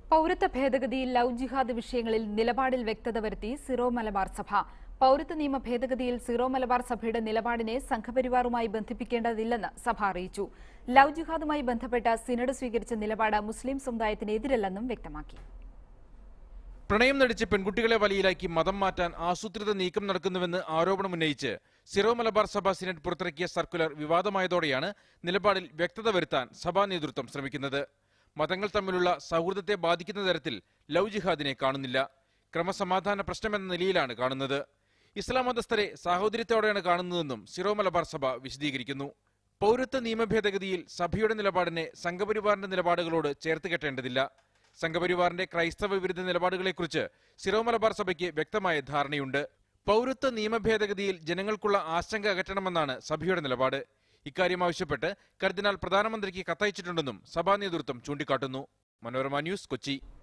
പൗരത്വ ഭേദഗതിയിൽ ലവ് ജിഹാദ് വിഷയങ്ങളിൽ നിലപാടിൽ വ്യക്തത വരുത്തി സിറോ മലബാർ സഭ പൗരത്വ നിയമ ഭേദഗതിയിൽ സിറോ മലബാർ സഭയുടെ നിലപാടിനെ സംഘപരിവാറുമായി ബന്ധിപ്പിക്കേണ്ടതില്ലെന്ന് സഭ അറിയിച്ചു ലവ് ജിഹാദുമായി ബന്ധപ്പെട്ട സിനഡ് സ്വീകരിച്ച നിലപാട് മുസ്ലിം സമുദായത്തിന് എതിരല്ലെന്നും വ്യക്തമാക്കി പ്രണയം നടിച്ച് പെൺകുട്ടികളെ വലയിലാക്കി മതം മാറ്റാൻ ആസൂത്രിത നീക്കം നടക്കുന്നുവെന്ന് ആരോപണമുന്നയിച്ച് സിറോ മലബാർ സഭ സിനഡ് പുറത്തിറക്കിയ സർക്കുലർ വിവാദമായതോടെയാണ് നിലപാടിൽ വ്യക്തത വരുത്താൻ സഭാ നേതൃത്വം ശ്രമിക്കുന്നത് മതങ്ങൾ തമ്മിലുള്ള സൗഹൃദത്തെ ബാധിക്കുന്ന തരത്തിൽ ലവ് ജിഹാദിനെ കാണുന്നില്ല ക്രമസമാധാന പ്രശ്നമെന്ന നിലയിലാണ് കാണുന്നത് ഇസ്ലാം മതസ്ഥരെ സാഹോദര്യത്തോടെയാണ് കാണുന്നതെന്നും സിറോ മലബാർ സഭ വിശദീകരിക്കുന്നു പൗരത്വ നിയമ ഭേദഗതിയിൽ സഭയുടെ നിലപാടിനെ സംഘപരിവാറിന്റെ നിലപാടുകളോട് ചേർത്ത് കെട്ടേണ്ടതില്ല സംഘപരിവാറിന്റെ ക്രൈസ്തവ വിരുദ്ധ നിലപാടുകളെക്കുറിച്ച് സിറോ മലബാർ സഭയ്ക്ക് വ്യക്തമായ ധാരണയുണ്ട് പൗരത്വ നിയമ ഭേദഗതിയിൽ ജനങ്ങൾക്കുള്ള ആശങ്ക അകറ്റണമെന്നാണ് സഭയുടെ നിലപാട് ഇക്കാര്യം ആവശ്യപ്പെട്ട് കർദിനാൾ പ്രധാനമന്ത്രിക്ക് കത്തയച്ചിട്ടുണ്ടെന്നും സഭാ നേതൃത്വം ചൂണ്ടിക്കാട്ടുന്നു മനോരമ ന്യൂസ് കൊച്ചി